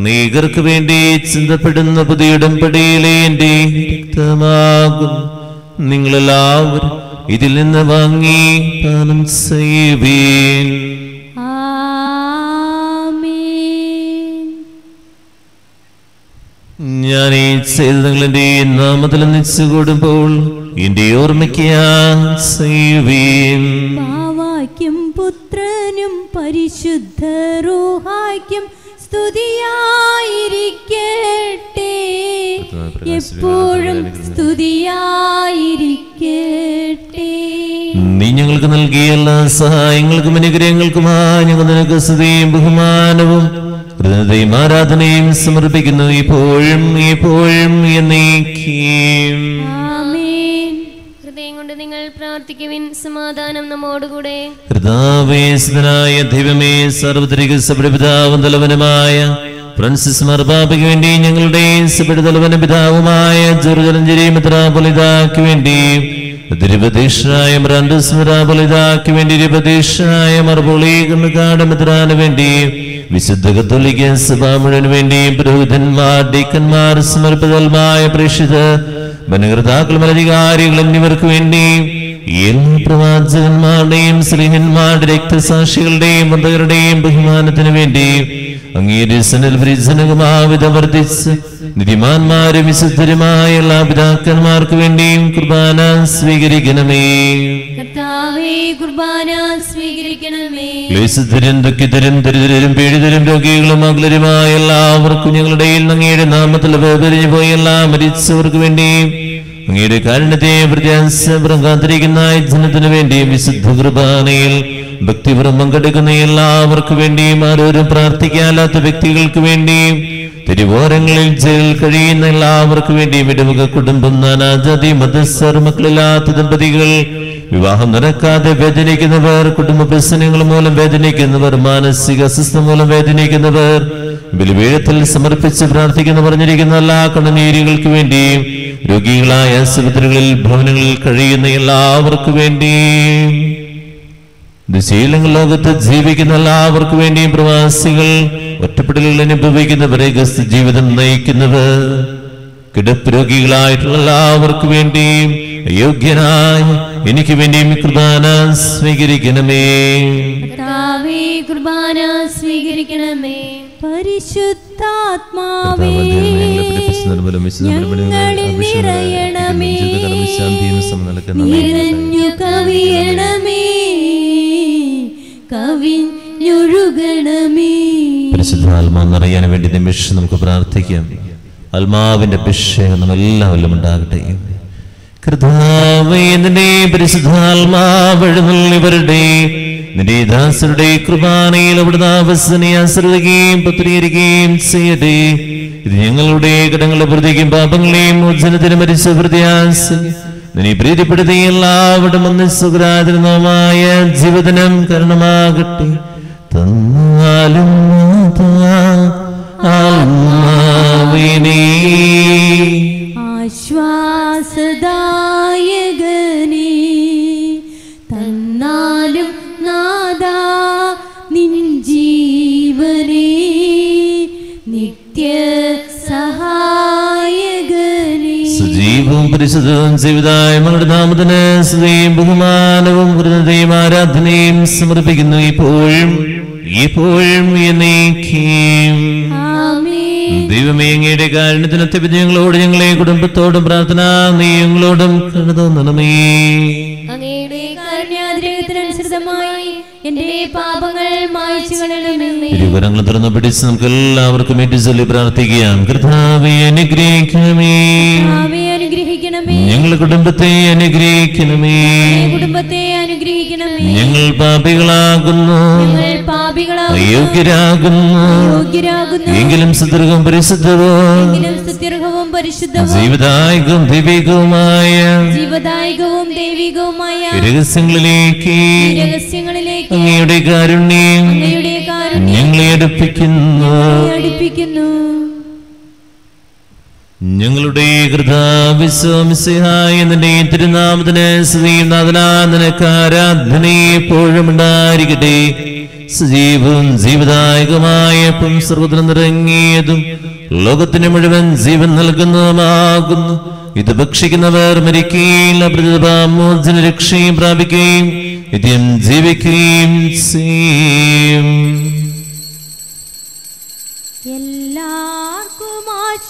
നീകർക്ക് വേണ്ടി ചിന്തപ്പെടുന്ന പുതിയ ഉടമ്പടിയിലെ എന്റെ രക്തമാകും നിങ്ങളെല്ലാവരും ഇതിൽ നിന്ന് വാങ്ങി പാനം ചെയ്യുവീൻ ആമേൻ ഞാൻ ഈ ചെയ്തങ്ങളുടെ നാമത്തിൽ നിച്ചു കൂടുമ്പോൾ എന്റെ ഓർമ്മയ്ക്ക് ചെയ്യുവീൻ ബാവാക്യം പുത്രനും പരിശുദ്ധ റൂഹായ്ക്കും സ്തുതിയായിരിക്കട്ടെ എപ്പോഴും സ്തുതിയായിരിക്കട്ടെ നീ ഞങ്ങൾക്ക് നൽകിയ എല്ലാ സഹായങ്ങൾക്കും അനുഗ്രഹങ്ങൾക്കുമായി ഞങ്ങൾ നിനക്ക് സ്തുതിയും ബഹുമാനവും കൃതജ്ഞതയും ആരാധനയും സമർപ്പിക്കുന്നു ഇപ്പോഴും ഇപ്പോഴും എന്നേക്കും ആമേൻ ഹൃദയം കൊണ്ട് നിങ്ങൾ പ്രാർത്ഥിക്കുവിൻ സമാധാനം നമ്മോടുകൂടെ ഹൃദാവേശനായ ദൈവമേ സാർവത്രിക സഭപിതാവും തലവനുമായ ഫ്രാൻസിസ് മർബാബയ്ക്ക് വേണ്ടി ഞങ്ങളുടെ സഭയുടെ പിതാവുമായ ജെറുജലഞ്ചേരി മിത്രാപൊലിതാക്ക് വേണ്ടി തിരുപതീഷനായ ബ്രാൻഡസ് മിത്രാപൊലിതാക്ക് വേണ്ടി തിരുപതീഷനായ മർബോളി കണ്ണുകാട് മിത്രാന് വേണ്ടി വിശുദ്ധ കത്തോലിക്ക സഭ മുഴുവൻ വേണ്ടി പുരോഹിതന്മാർ ഡീക്കന്മാർ സമർപ്പിതമായ പ്രേക്ഷിതർ ഭരണകർത്താക്കളും അധികാരികൾ എന്നിവർക്ക് വേണ്ടി എല്ലാ പ്രവാചകന്മാരുടെയും സ്ത്രീഹന്മാരുടെ രക്തസാക്ഷികളുടെയും വന്ധകരുടെയും ബഹുമാനത്തിന് വേണ്ടി അങ്ങേര് സനൽഭരിജനകമാവിധ വർദ്ധിച്ച് നിധിമാന്മാരും വിശുദ്ധരുമായ എല്ലാ പിതാക്കന്മാർക്ക് വേണ്ടിയും കുർബാന സ്വീകരിക്കണമേ കർത്താവേ കുർബാന സ്വീകരിക്കണമേ ക്ലേശധരും ദുഃഖിതരും ദരിദ്രരും പീഡിതരും രോഗികളും അകലരുമായ എല്ലാവർക്കും ഞങ്ങളുടെ അങ്ങയുടെ നാമത്തിൽ വേദരിഞ്ഞു പോയ എല്ലാ മരിച്ചവർക്ക് വേണ്ടിയും അങ്ങയുടെ കാരണത്തെ പ്രത്യാശപുറം കാത്തിരിക്കുന്ന ജനത്തിനു വേണ്ടിയും വിശുദ്ധ കുർബാനയിൽ ഭക്തിപുറം പങ്കെടുക്കുന്ന എല്ലാവർക്കും വേണ്ടിയും ആരോരും പ്രാർത്ഥിക്കാത്ത വ്യക്തികൾക്ക് വേണ്ടിയും തിരുവോരങ്ങളിൽ ജയിൽ കഴിയുന്ന എല്ലാവർക്കും വേണ്ടിയും ഇടവക കുടുംബം നാനാജാതി മതസ്ഥർ മക്കളില്ലാത്ത ദമ്പതികൾ വിവാഹം നടക്കാതെ വേദനിക്കുന്നവർ കുടുംബ പ്രശ്നങ്ങൾ മൂലം വേദനിക്കുന്നവർ മാനസിക അസ്വസ്ഥ മൂലം വേദനിക്കുന്നവർ ബലിപീഠത്തിൽ സമർപ്പിച്ച് പ്രാർത്ഥിക്കുന്ന പറഞ്ഞിരിക്കുന്ന എല്ലാ കണ്ണുനീരുകൾക്ക് വേണ്ടിയും രോഗികളായ ആശുപത്രികളിൽ ഭവനങ്ങളിൽ കഴിയുന്ന എല്ലാവർക്കും വേണ്ടിയും ദുശീലങ്ങൾ ലോകത്ത് ജീവിക്കുന്ന എല്ലാവർക്കും വേണ്ടിയും പ്രവാസികൾ ഒറ്റപ്പെടലുകൾ അനുഭവിക്കുന്നവരെ ഗസ്ത് ജീവിതം നയിക്കുന്നവർ കിടപ്പ് രോഗികളായിട്ടുള്ള എല്ലാവർക്കും വേണ്ടിയും യോഗ്യനായ എനിക്ക് വേണ്ടിയും ഈ കുർബാന സ്വീകരിക്കണമേ കർത്താവേ കുർബാന സ്വീകരിക്കണമേ പരിശുദ്ധാത്മാവേ ഞങ്ങളിൽ നിറയണമേ നിറഞ്ഞു കവിയണമേ കവിഞ്ഞൊഴുകണമേ പരിശുദ്ധാത്മാ നിറയാൻ വേണ്ടി നിമിഷം നമുക്ക് പ്രാർത്ഥിക്കാം ആത്മാവിന്റെ അഭിഷേകം നമ്മെല്ലാവരിലും ഉണ്ടാകട്ടെ കർത്താവേ നിന്റെ പരിശുദ്ധാത്മാവഴുന്നവരുടെ നിന്റെ ദാസരുടെ കൃപാനയിൽ അവിടുന്ന് അവസനെ ആശ്രയിക്കുകയും പത്രീകരിക്കുകയും ചെയ്യട്ടെ ഇത് ഞങ്ങളുടെ കടങ്ങളുടെ പ്രതിക്കും പാപങ്ങളെയും മോചനത്തിന് മരിച്ച പ്രത്യാശ നിന്നെ പ്രീതിപ്പെടുത്തിയ എല്ലാവരും ഒന്ന് സുഖരാജനമായ ജീവിതനം കാരണമാകട്ടെ തന്നാലും നാഥാ ആത്മാവിനേ ആശ്വാസദായകനേ തന്നാലും നാദാ നിൻ ജീവനേ നിത്യ സഹായകനേ സജീവവും പരിശുദ്ധവും ജീവിതായ മകളുടെ നാമത്തിന് സ്തുതിയും ബഹുമാനവും കൃതയും ആരാധനയും സമർപ്പിക്കുന്നു ഇപ്പോഴും ഇപ്പോഴും എന്നേക്കും ആമേൻ ദൈവമേ അങ്ങയുടെ കാരണത്തിന് അത്യപതി ഞങ്ങളോട് ഞങ്ങളെ കുടുംബത്തോടും പ്രാർത്ഥന നീ ഞങ്ങളോടും കരുതണമേ അങ്ങയുടെ കാരുണ്യാതിരകത്തിനനുസൃതമായി എന്റെ പാപങ്ങൾ മായ്ച്ചു കളയണമേ തിരുവരങ്ങൾ തുറന്നു പിടിച്ച് നമുക്ക് എല്ലാവർക്കും ഏറ്റു ചൊല്ലി പ്രാർത്ഥിക്കാം കർത്താവെ അനുഗ്രഹിക്കണമേ കർത്താവേ അനുഗ്രഹിക്കണമേ ഞങ്ങളുടെ കുടുംബത്തെ അനുഗ്രഹിക്കണമേ ഞങ്ങളുടെ കുടുംബത്തെ അനുഗ്രഹിക്കണമേ ഞങ്ങൾ പാപികളാകുന്നു ഞങ്ങൾ പാപികളാകുന്നു അയോഗ്യരാകുന്നു യോഗ്യരാകുന്നു എങ്കിലും സുദൃഢവും പരിശുദ്ധവും എങ്കിലും സുത്യർഹവും പരിശുദ്ധവും ജീവിതായകവും ദൈവികവുമായ ജീവദായകവും ദൈവികവുമായ രഹസ്യങ്ങളിലേക്ക് ഈ രഹസ്യങ്ങളിലേക്ക് അങ്ങയുടെ കാരുണ്യം അങ്ങയുടെ കാരുണ്യം ഞങ്ങളെ അടുപ്പിക്കുന്നു അടുപ്പിക്കുന്നു ഞങ്ങളുടെ കൃതാവിശ്വമിസിഹായ നിന്റെ തിരുനാമത്തിന് സ്ത്രീയും നാഥനാ നിനക്ക് ആരാധന എപ്പോഴും ഉണ്ടായിരിക്കട്ടെ സജീവവും ജീവദായകമായ സർവ്വതിനും നിറങ്ങിയതും ലോകത്തിന് മുഴുവൻ ജീവൻ നൽകുന്നതുമാകുന്നു ഇത് ഭക്ഷിക്കുന്നവർ മരിക്കുകയില്ല പ്രതിഭാമോചന രക്ഷയും പ്രാപിക്കുകയും നിത്യം ജീവിക്കുകയും ചെയ്യും എല്ലാവർക്കും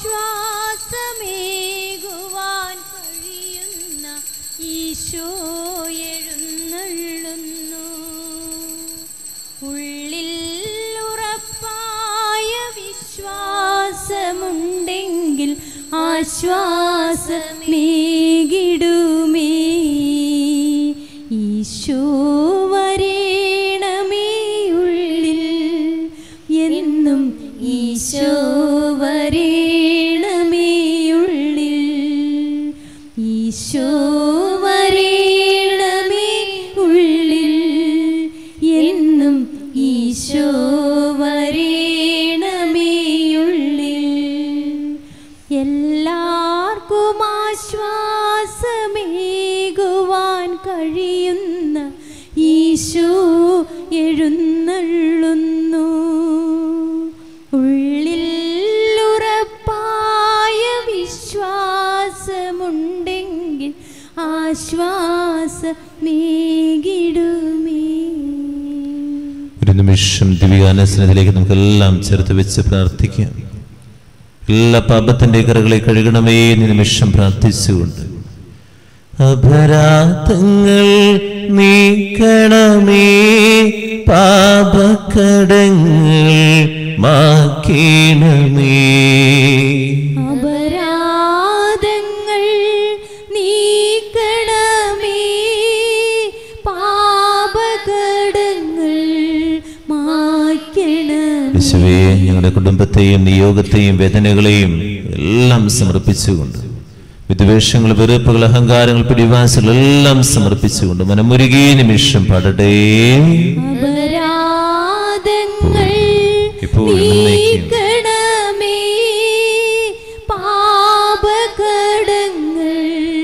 ആശ്വാസമേകുവാൻ കഴിയുന്ന ഈശോ എഴുന്നള്ളുന്നു ഉള്ളിൽ ഉറപ്പായ വിശ്വാസമുണ്ടെങ്കിൽ ആശ്വാസമേകിടുമേ ഈശോ വരേണമേ ഉള്ളിൽ എന്നും ഈശോ വരേണമേ ഉള്ളിൽ ഈശോ വരേണമേ ഉള്ളിൽ എന്നും ഈശോ വരേണമേ ഉള്ളിൽ എല്ലാവർക്കും ആശ്വാസമേകുവാൻ കഴിയുന്ന ഈശോ എഴുന്നള്ളുന്നു ഉള്ളിൽ ഉറപ്പായ വിശ്വാസമുണ്ടെങ്കിൽ ആശ്വാസമേകിടുമേ ഒരു നിമിഷം ദിവ്യാനസനത്തിലേക്ക് നമുക്കെല്ലാം ചേർത്ത് വെച്ച് പ്രാർത്ഥിക്കാം എല്ലാ പാപത്തിന്റെ കറകളെ കഴുകണമേ എന്ന് നിമിഷം പ്രാർത്ഥിച്ചുകൊണ്ട് അപരാധങ്ങൾ നീക്കണമേ പാപക്കടങ്ങൾ മാക്കണമേ അപരാധങ്ങൾ നീക്കണമേ പാപകടങ്ങൾ മായ്ക്കണമേ യേശുവേ ഞങ്ങളുടെ കുടുംബത്തെയും നിയോഗത്തെയും വേദനകളെയും എല്ലാം സമർപ്പിച്ചുകൊണ്ട് വിദ്വേഷങ്ങൾ വെറുപ്പുകൾ അഹങ്കാരങ്ങൾ പിടിവാശകൾ എല്ലാം സമർപ്പിച്ചുകൊണ്ട് മനമുരുകി നിമിഷം പാടട്ടെ അപരാധങ്ങൾ ഇപ്പോഴും എന്നേക്കും. നീക്കണമേ പാപകടങ്ങൾ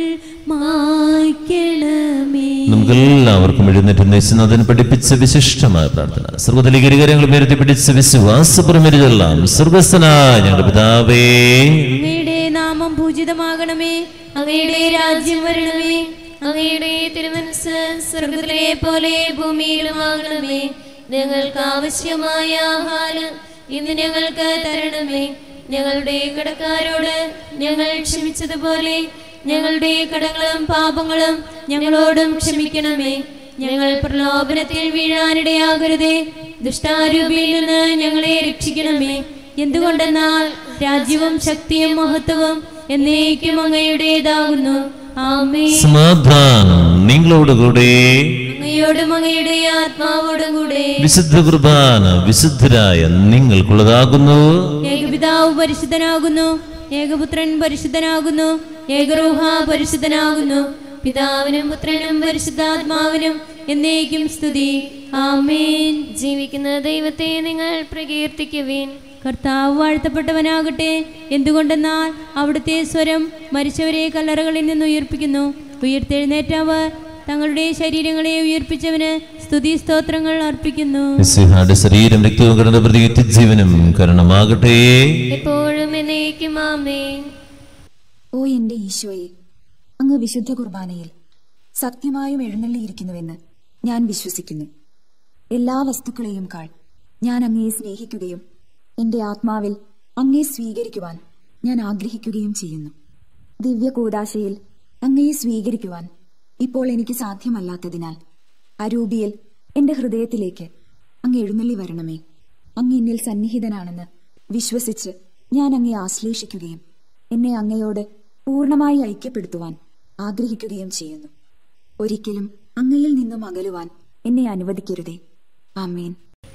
മായ്ക്കണമേ നമുക്കെല്ലാവർക്കും എഴുന്നേറ്റ് യേശുനാഥൻ പഠിപ്പിച്ച വിശിഷ്ടമായ പ്രാർത്ഥന സർവ്വതലികരികരങ്ങൾ ഉയർത്തി പിടിച്ച വിശ്വാസപുറമെല്ലാം സ്വർഗസ്ഥനായ ഞങ്ങളുടെ പിതാവേ അങ്ങയുടെ നാമം പൂജിതമാകണമേ അങ്ങയുടെ രാജ്യം വരണമേ അങ്ങയുടെ തിരുമനസ് സ്വർഗത്തിലെ പോലെ ഭൂമിയിലുമാകണമേ ഞങ്ങൾക്ക് ആവശ്യമായ ആഹാരം ഇന്ന് ഞങ്ങൾക്ക് തരണമേ ഞങ്ങളുടെ കടക്കാരോട് ഞങ്ങൾ ക്ഷമിച്ചതുപോലെ ഞങ്ങളുടെ കടങ്ങളും പാപങ്ങളും ഞങ്ങളോടും ക്ഷമിക്കണമേ ഞങ്ങൾ പ്രലോഭനത്തിൽ വീഴാനിടയാകരുതേ ദുഷ്ടാരൂപിയിൽ നിന്ന് ഞങ്ങളെ രക്ഷിക്കണമേ എന്തുകൊണ്ടെന്നാൽ രാജ്യവും ശക്തിയും മഹത്വവും എന്നേക്കും അങ്ങയുടേതാകുന്നു ആമേ സമാധാനം നിങ്ങളോടുകൂടെ അങ്ങയോടും അങ്ങയുടെ ആത്മാവോടും കൂടെ വിശുദ്ധ കുർബാന വിശുദ്ധരായ നിങ്ങൾക്കുള്ളതാകുന്നു ഏകപിതാവ് പരിശുദ്ധനാകുന്നു ഏകപുത്രൻ പരിശുദ്ധനാകുന്നു ഏകരൂഹ പരിശുദ്ധനാകുന്നു പിതാവിനും പുത്രനും പരിശുദ്ധാത്മാവിനും എന്നേക്കും സ്തുതി ആമേൻ ജീവിക്കുന്ന ദൈവത്തെ നിങ്ങൾ പ്രകീർത്തിക്കുവിൻ കർത്താവ് വാഴ്ത്തപ്പെട്ടവനാകട്ടെ എന്തുകൊണ്ടെന്നാൽ അവിടുത്തെ സ്വരം മരിച്ചവരെ കല്ലറകളിൽ നിന്ന് ഉയർപ്പിക്കുന്നു ഉയർത്തെഴുന്നേറ്റവർ തങ്ങളുടെ ശരീരങ്ങളെ ഉയർപ്പിച്ചവന് സ്തുതി സ്തോത്രങ്ങൾ അർപ്പിക്കുന്നു മിശിഹായുടെ ശരീരം രക്തവും കടന്ന പ്രതി ജീവനും കരണമാകട്ടെ എപ്പോഴും എന്നേക്കും ആമേൻ ഓ എന്റെ ഈശോയെ അങ്ങ് വിശുദ്ധ കുർബാനയിൽ സത്യമായും എഴുന്നള്ളിയിരിക്കുന്നുവെന്ന് ഞാൻ വിശ്വസിക്കുന്നു എല്ലാ വസ്തുക്കളെയും കാൾ ഞാൻ അങ്ങയെ സ്നേഹിക്കുകയും എന്റെ ആത്മാവിൽ അങ്ങയെ സ്വീകരിക്കുവാൻ ഞാൻ ആഗ്രഹിക്കുകയും ചെയ്യുന്നു ദിവ്യ കൂദാശയിൽ അങ്ങയെ സ്വീകരിക്കുവാൻ ഇപ്പോൾ എനിക്ക് സാധ്യമല്ലാത്തതിനാൽ അരൂപിയിൽ എന്റെ ഹൃദയത്തിലേക്ക് അങ്ങ് എഴുന്നള്ളി വരണമേ അങ്ങ് എന്നിൽ സന്നിഹിതനാണെന്ന് വിശ്വസിച്ച് ഞാൻ അങ്ങയെ ആശ്ലേഷിക്കുകയും എന്നെ അങ്ങയോട് പൂർണ്ണമായി ഐക്യപ്പെടുത്തുവാൻ ആഗ്രഹിക്കുകയും ചെയ്യുന്നു ഒരിക്കലും അങ്ങയിൽ നിന്നും അകലുവാൻ എന്നെ അനുവദിക്കരുതേ ആമേൻ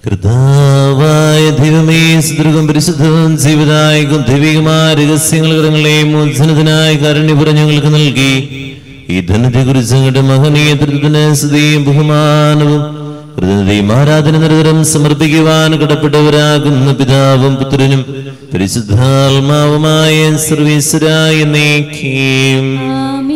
കർത്താവായ ദൈവമേ സുദൃഗം പരിശുദ്ധവും ജീവദായകം ദൈവികമായ രഹസ്യങ്ങൾ കരങ്ങളെയും മോചനത്തിനായി കാരുണ്യപുരം ഞങ്ങൾക്ക് നൽകി ഈ ധനത്തെ കുറിച്ച് ഞങ്ങളുടെ മഹനീയ തൃത്വത്തിന് സ്തുതിയും ബഹുമാനവും കൃതജ്ഞതയും ആരാധന നിരന്തരം സമർപ്പിക്കുവാൻ കടപ്പെട്ടവരാകുന്ന പിതാവും പുത്രനും പരിശുദ്ധാത്മാവുമായ സർവീശ്വരായ നീക്കിയും ആമേൻ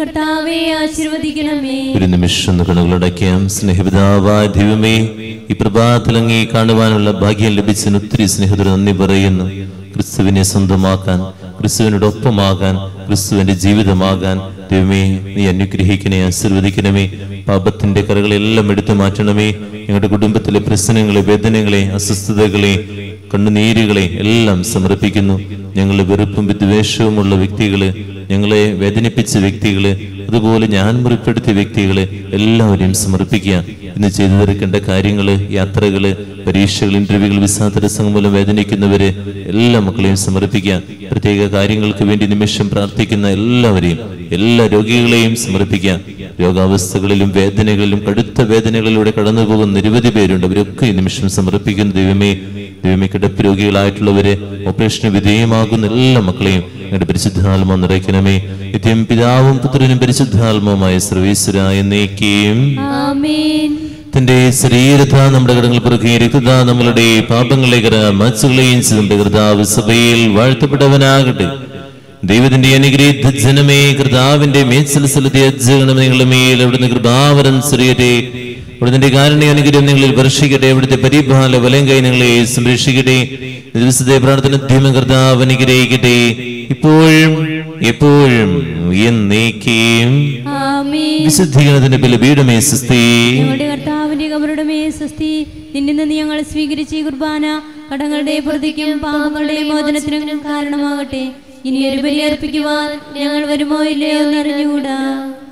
കർത്താവെ ആശീർവദിക്കണമേ ഒരു നിമിഷം ഒന്ന് കണ്ണുകളടയ്ക്കാം സ്നേഹപിതാവായ ദൈവമേ ഈ പ്രഭാതത്തിൽ അങ്ങേ കാണുവാനുള്ള ഭാഗ്യം ലഭിച്ചതിന് ഒത്തിരി സ്നേഹത്തിന് നന്ദി പറയുന്നു ക്രിസ്തുവിനെ സ്വന്തമാക്കാൻ ക്രിസ്തുവിനോടൊപ്പമാകാൻ ക്രിസ്തുവിന്റെ ജീവിതമാകാൻ ദൈവമേ നീ അനുഗ്രഹിക്കണേ ആശീർവദിക്കണമേ പാപത്തിന്റെ കറകളെല്ലാം എടുത്തു മാറ്റണമേ ഞങ്ങളുടെ കുടുംബത്തിലെ പ്രശ്നങ്ങളെ വേദനകളെ അസ്വസ്ഥതകളെ കണ്ണുനീരുകളെ എല്ലാം സമർപ്പിക്കുന്നു ഞങ്ങളുടെ വെറുപ്പും വിദ്വേഷവുമുള്ള വ്യക്തികള് ഞങ്ങളെ വേദനിപ്പിച്ച വ്യക്തികള് അതുപോലെ ഞാൻ മുറിപ്പെടുത്തിയ വ്യക്തികള് എല്ലാവരെയും സമർപ്പിക്കുക ഇന്ന് ചെയ്തു തീർക്കേണ്ട കാര്യങ്ങള് യാത്രകള് പരീക്ഷകൾ ഇന്റർവ്യൂകൾ വിസാ തടസ്സം മൂലം വേദനിക്കുന്നവര് എല്ലാ മക്കളെയും സമർപ്പിക്കുക പ്രത്യേക കാര്യങ്ങൾക്ക് വേണ്ടി നിമിഷം പ്രാർത്ഥിക്കുന്ന എല്ലാവരെയും എല്ലാ രോഗികളെയും സമർപ്പിക്കുക രോഗാവസ്ഥകളിലും വേദനകളിലും കടുത്ത വേദനകളിലൂടെ കടന്നു പോകുന്ന നിരവധി പേരുണ്ട് അവരൊക്കെ ഈ നിമിഷം സമർപ്പിക്കുന്ന ദൈവമേ ദൈവമേ കിടപ്പ് രോഗികളായിട്ടുള്ളവരെ ഓപ്പറേഷന് വിധേയമാകുന്ന എല്ലാ മക്കളെയും ഞങ്ങളുടെ പരിശുദ്ധാത്മ നിറയ്ക്കണമേ നിത്യം പിതാവും പുത്രനും പരിശുദ്ധാത്മവുമായ സർവീശ്വരായ എന്നേക്കും ആമേൻ തന്റെ ശരീരത നമ്മുടെ കടങ്ങൾ പുറകെ രക്തത നമ്മളുടെ പാപങ്ങളെ മച്ചുകളെയും നമ്മുടെ കർത്താവ് സഭയിൽ വാഴ്ത്തപ്പെട്ടവനാകട്ടെ ദൈവത്തിന്റെ അനുഗ്രഹീത ജനമേ കർത്താവിന്റെ മേത്സലസലത്തെ അജ്ജകണം നിങ്ങളുടെ മേൽ അവിടുന്ന് കൃപാവരം ചെറിയട്ടെ അവിടുത്തെ കാരുണ്യ അനുഗ്രഹം നിങ്ങളിൽ വർഷിക്കട്ടെ അവിടുത്തെ പരിപാല വലം കൈ നിങ്ങളെ സംരക്ഷിക്കട്ടെ ഈ ദിവസത്തെ പ്രാർത്ഥന ധീമ കർത്താവ് അനുഗ്രഹിക്കട്ടെ ഇപ്പോഴും എപ്പോഴും എന്നേക്കും ആമേൻ വിശുദ്ധീകരണത്തിന്റെ ബലപീഠമേ സുസ്ഥി ഞങ്ങളുടെ കർത്താവിന്റെ കബറുടെ മേസ്വസ്തി നിന്നിൽ നിന്ന് ഞങ്ങൾ സ്വീകരിച്ച ഈ കുർബാന കടങ്ങളുടെ പ്രതിക്കും പാപങ്ങളുടെ മോചനത്തിനും കാരണമാകട്ടെ ഇനി ഒരു ബലി അർപ്പിക്കുവാൻ ഞങ്ങൾ വരുമോ ഇല്ലയോ എന്നറിഞ്ഞുകൂടാ